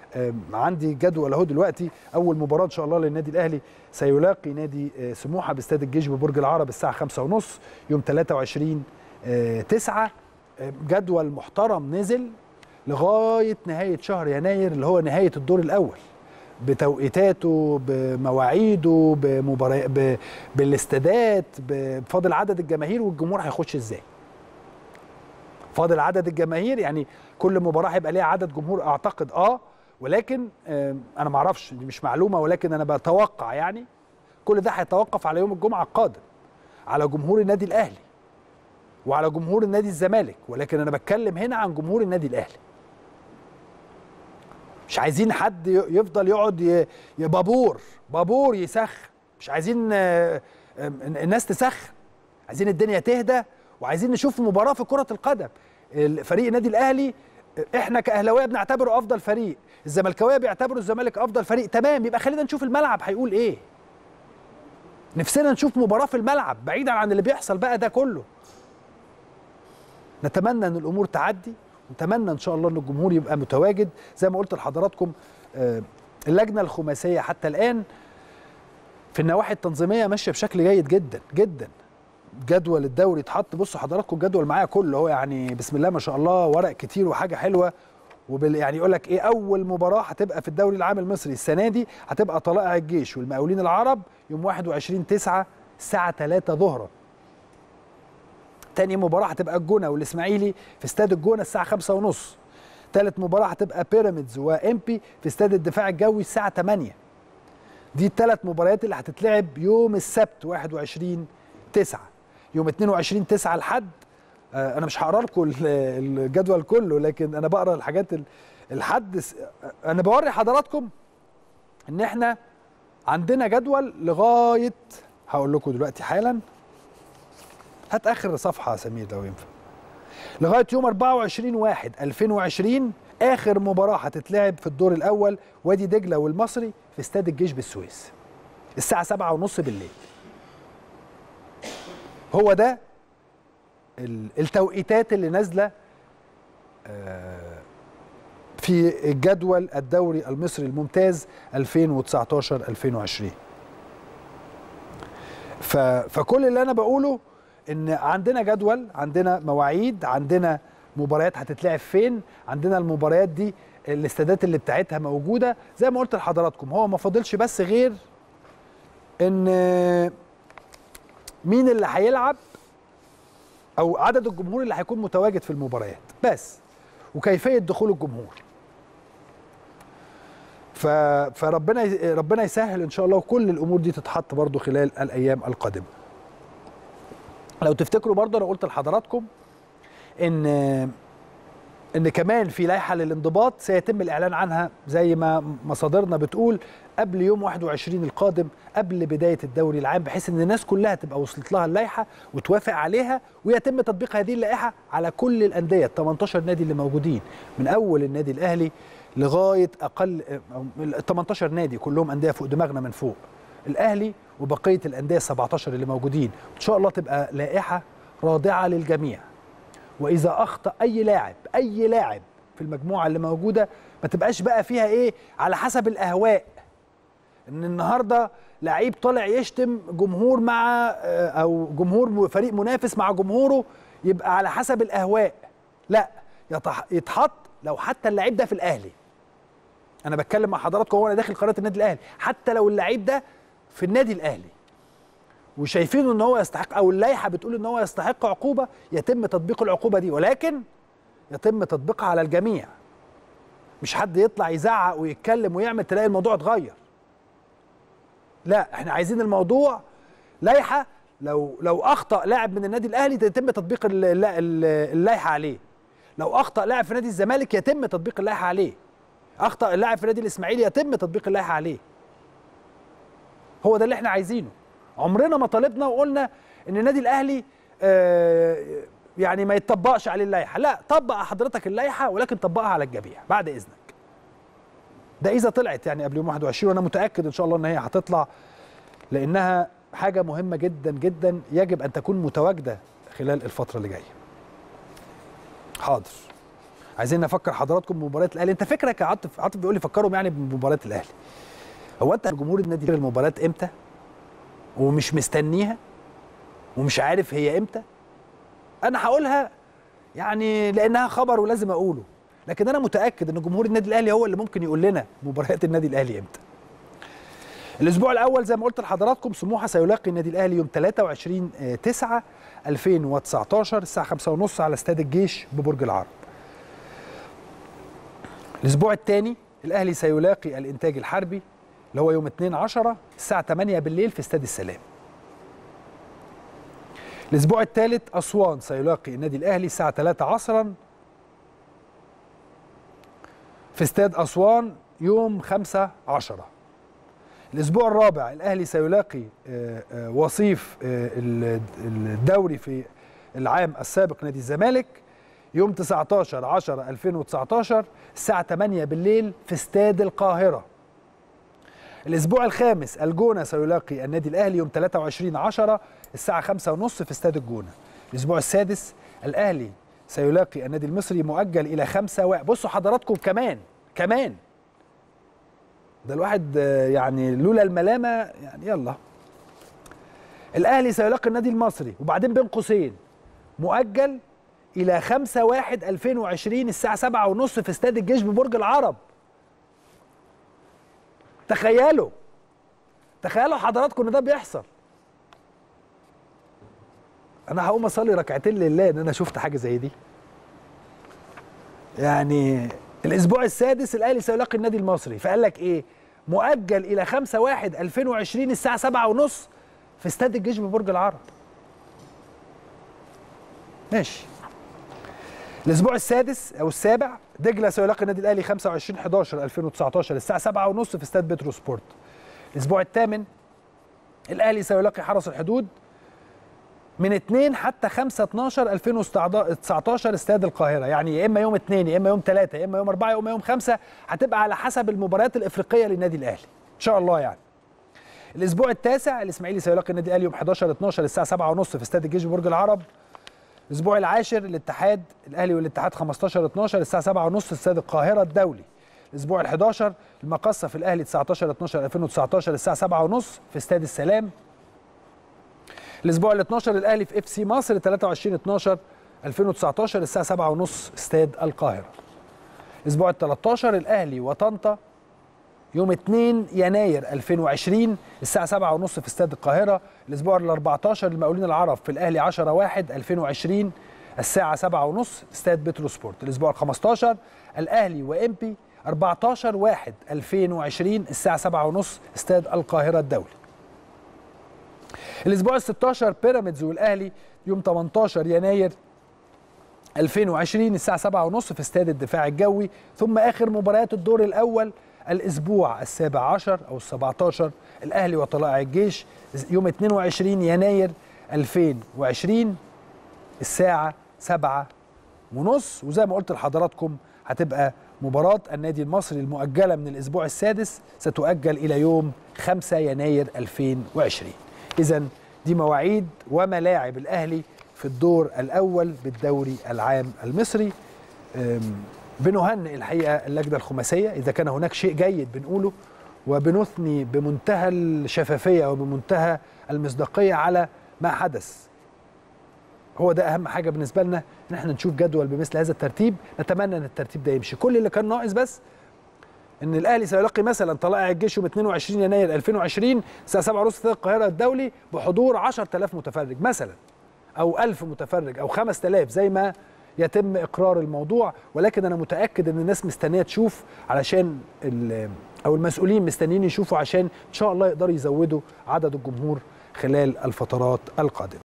آم، عندي جدول اهو دلوقتي اول مباراه ان شاء الله للنادي الاهلي سيلاقي نادي آه، سموحه باستاد الجيش ببرج العرب الساعه 5:30 يوم 23 9 جدول محترم نزل لغايه نهايه شهر يناير اللي هو نهايه الدور الاول بتوقيتاته بمواعيده بمباريات ب... بالاستادات بفاضل عدد الجماهير والجمهور هيخش ازاي فاضل عدد الجماهير يعني كل مباراه هيبقى ليها عدد جمهور اعتقد اه ولكن آه انا ما اعرفش دي مش معلومه ولكن انا بتوقع يعني كل ده هيتوقف على يوم الجمعه القادم على جمهور النادي الاهلي وعلى جمهور النادي الزمالك ولكن انا بتكلم هنا عن جمهور النادي الاهلي مش عايزين حد ي- يفضل يقعد ي- ي- بابور بابور يسخن مش عايزين آه، آه، الناس تسخن عايزين الدنيا تهدى وعايزين نشوف مباراه في كره القدم ال- فريق النادي الاهلي آه، احنا كاهلاويه بنعتبره افضل فريق الزملكاويه بيعتبروا الزمالك افضل فريق تمام يبقى خلينا نشوف الملعب هيقول ايه نفسنا نشوف مباراه في الملعب بعيدا عن اللي بيحصل بقى ده كله نتمنى ان الامور تعدي نتمنى ان شاء الله ان الجمهور يبقى متواجد زي ما قلت لحضراتكم آه، اللجنه الخماسيه حتى الان في النواحي التنظيميه ماشيه بشكل جيد جدا جدا جدول الدوري اتحط بصوا حضراتكم الجدول معايا كله هو يعني بسم الله ما شاء الله ورق كتير وحاجه حلوه وبال يعني يقول لك ايه اول مباراه هتبقى في الدوري العام المصري السنه دي هتبقى طلائع الجيش والمقاولين العرب يوم 21 9 الساعه 3 ظهرا تاني مباراة هتبقى الجونة والإسماعيلي في استاد الجونة الساعة خمسة ونص تالت مباراة هتبقى بيراميدز وإمبي في استاد الدفاع الجوي الساعة 8 دي الثلاث مباريات اللي هتتلعب يوم السبت 21 9 يوم 22 9 الحد آه، انا مش هقرا لكم ال- الجدول كله لكن انا بقرا الحاجات ال- الحد س- انا بوري حضراتكم ان احنا عندنا جدول لغايه هقول لكم دلوقتي حالا هات اخر صفحه يا سمير لو ينفع لغايه يوم 24 1 2020 اخر مباراه هتتلعب في الدور الاول وادي دجله والمصري في استاد الجيش بالسويس الساعه 7:30 بالليل هو ده ال- التوقيتات اللي نازله آه، في الجدول الدوري المصري الممتاز 2019 2020 ف... فكل اللي انا بقوله ان عندنا جدول عندنا مواعيد عندنا مباريات هتتلعب فين عندنا المباريات دي الاستادات اللي بتاعتها موجوده زي ما قلت لحضراتكم هو ما فاضلش بس غير ان مين اللي هيلعب او عدد الجمهور اللي هيكون متواجد في المباريات بس وكيفيه دخول الجمهور ف... فربنا ي... ربنا يسهل ان شاء الله وكل الامور دي تتحط برضو خلال الايام القادمه لو تفتكروا برضو انا قلت لحضراتكم ان ان كمان في لائحه للانضباط سيتم الاعلان عنها زي ما مصادرنا بتقول قبل يوم 21 القادم قبل بدايه الدوري العام بحيث ان الناس كلها تبقى وصلت لها اللائحه وتوافق عليها ويتم تطبيق هذه اللائحه على كل الانديه ال 18 نادي اللي موجودين من اول النادي الاهلي لغايه اقل أو ال 18 نادي كلهم انديه فوق دماغنا من فوق الاهلي وبقيه الانديه ال 17 اللي موجودين ان شاء الله تبقى لائحه رادعه للجميع واذا اخطا اي لاعب اي لاعب في المجموعه اللي موجوده ما تبقاش بقى فيها ايه على حسب الاهواء ان النهارده لعيب طالع يشتم جمهور مع آه، او جمهور فريق منافس مع جمهوره يبقى على حسب الاهواء لا يتح- يتحط لو حتى اللعيب ده في الاهلي انا بتكلم مع حضراتكم وانا داخل قناه النادي الاهلي حتى لو اللعيب ده في النادي الاهلي وشايفينه ان هو يستحق او اللائحه بتقول ان هو يستحق عقوبه يتم تطبيق العقوبه دي ولكن يتم تطبيقها على الجميع مش حد يطلع يزعق ويتكلم ويعمل تلاقي الموضوع اتغير لا احنا عايزين الموضوع لائحه لو لو اخطا لاعب من النادي الاهلي يتم تطبيق ال- ال- ال- اللائحه عليه لو اخطا لاعب في نادي الزمالك يتم تطبيق اللائحه عليه اخطا اللاعب في نادي الاسماعيلي يتم تطبيق اللائحه عليه هو ده اللي احنا عايزينه عمرنا ما طالبنا وقلنا ان النادي الاهلي آه، يعني ما يتطبقش عليه اللائحه لا طبق حضرتك اللائحه ولكن طبقها على الجميع بعد اذنك ده اذا طلعت يعني قبل يوم 21 وانا متاكد ان شاء الله ان هي هتطلع لانها حاجه مهمه جدا جدا يجب ان تكون متواجده خلال الفتره اللي جايه حاضر عايزين نفكر حضراتكم بمباراه الاهلي انت فكرك يا عاطف عاطف بيقول لي فكرهم يعني بمباراه الاهلي هو انت جمهور النادي المباراه امتى ومش مستنيها ومش عارف هي امتى انا هقولها يعني لانها خبر ولازم اقوله لكن انا متاكد ان جمهور النادي الاهلي هو اللي ممكن يقول لنا مباريات النادي الاهلي امتى الاسبوع الاول زي ما قلت لحضراتكم سموحه سيلاقي النادي الاهلي يوم 23 9 2019 الساعه 5:30 على استاد الجيش ببرج العرب الاسبوع الثاني الاهلي سيلاقي الانتاج الحربي اللي هو يوم 2 10 الساعه 8 بالليل في استاد السلام الاسبوع الثالث اسوان سيلاقي النادي الاهلي الساعه 3 عصرا في استاد اسوان يوم 5 10 الاسبوع الرابع الاهلي سيلاقي وصيف الدوري في العام السابق نادي الزمالك يوم 19 10 2019 الساعه 8 بالليل في استاد القاهره الاسبوع الخامس الجونه سيلاقي النادي الاهلي يوم 23 10 الساعه 5 ونص في استاد الجونه الاسبوع السادس الاهلي سيلاقي النادي المصري مؤجل الى 5 و... بصوا حضراتكم كمان كمان ده الواحد يعني لولا الملامه يعني يلا الاهلي سيلاقي النادي المصري وبعدين بين قوسين مؤجل الى 5 1 2020 الساعه 7 ونص في استاد الجيش ببرج العرب تخيلوا تخيلوا حضراتكم ان ده بيحصل انا هقوم اصلي ركعتين لله ان انا شفت حاجه زي دي يعني الاسبوع السادس الاهلي سيلاقي النادي المصري فقال لك ايه مؤجل الى 5 1 2020 الساعه 7 ونص في استاد الجيش ببرج العرب ماشي الاسبوع السادس او السابع دجله سيلاقي النادي الاهلي 25 11 2019 الساعه 7 ونص في استاد بترو سبورت الاسبوع الثامن الاهلي سيلاقي حرس الحدود من 2 حتى 5 12 2019 استاد القاهره يعني يا اما يوم 2 يا اما يوم 3 يا اما يوم 4 يا اما يوم 5 هتبقى على حسب المباريات الافريقيه للنادي الاهلي ان شاء الله يعني الاسبوع التاسع الاسماعيلي سيلاقي النادي الاهلي يوم 11 12 الساعه 7 ونص في استاد الجيش برج العرب الاسبوع العاشر الاتحاد الاهلي والاتحاد 15 12 الساعه 7 ونص استاد القاهره الدولي الاسبوع ال11 المقصه في الاهلي 19 12 2019 الساعه 7 ونص في استاد السلام الاسبوع ال12 الاهلي في اف سي مصر 23 12 2019 الساعه 7 ونص استاد القاهره الاسبوع ال13 الاهلي وطنطا يوم 2 يناير 2020 الساعة 7 ونص في استاد القاهرة الأسبوع ال 14 المقاولين العرب في الأهلي 10 1 2020 الساعة 7 ونص استاد بترو سبورت الأسبوع ال 15 الأهلي وإمبي 14 1 2020 الساعة 7 ونص استاد القاهرة الدولي الأسبوع ال 16 بيراميدز والأهلي يوم 18 يناير 2020 الساعة 7 ونص في استاد الدفاع الجوي ثم آخر مباريات الدور الأول الاسبوع السابع عشر او السبعة عشر الاهلي وطلائع الجيش يوم 22 يناير 2020 الساعة سبعة ونص وزي ما قلت لحضراتكم هتبقى مباراة النادي المصري المؤجلة من الأسبوع السادس ستؤجل إلى يوم 5 يناير 2020 إذا دي مواعيد وملاعب الأهلي في الدور الأول بالدوري العام المصري بنهنئ الحقيقه اللجنه الخماسيه اذا كان هناك شيء جيد بنقوله وبنثني بمنتهى الشفافيه وبمنتهى المصداقيه على ما حدث هو ده اهم حاجه بالنسبه لنا ان احنا نشوف جدول بمثل هذا الترتيب نتمنى ان الترتيب ده يمشي كل اللي كان ناقص بس ان الاهلي سيلاقي مثلا طلائع الجيش يوم 22 يناير 2020 الساعه 7 ونص استاد القاهره الدولي بحضور 10000 متفرج مثلا او 1000 متفرج او 5000 زي ما يتم اقرار الموضوع ولكن انا متاكد ان الناس مستنيه تشوف علشان او المسؤولين مستنيين يشوفوا عشان ان شاء الله يقدروا يزودوا عدد الجمهور خلال الفترات القادمه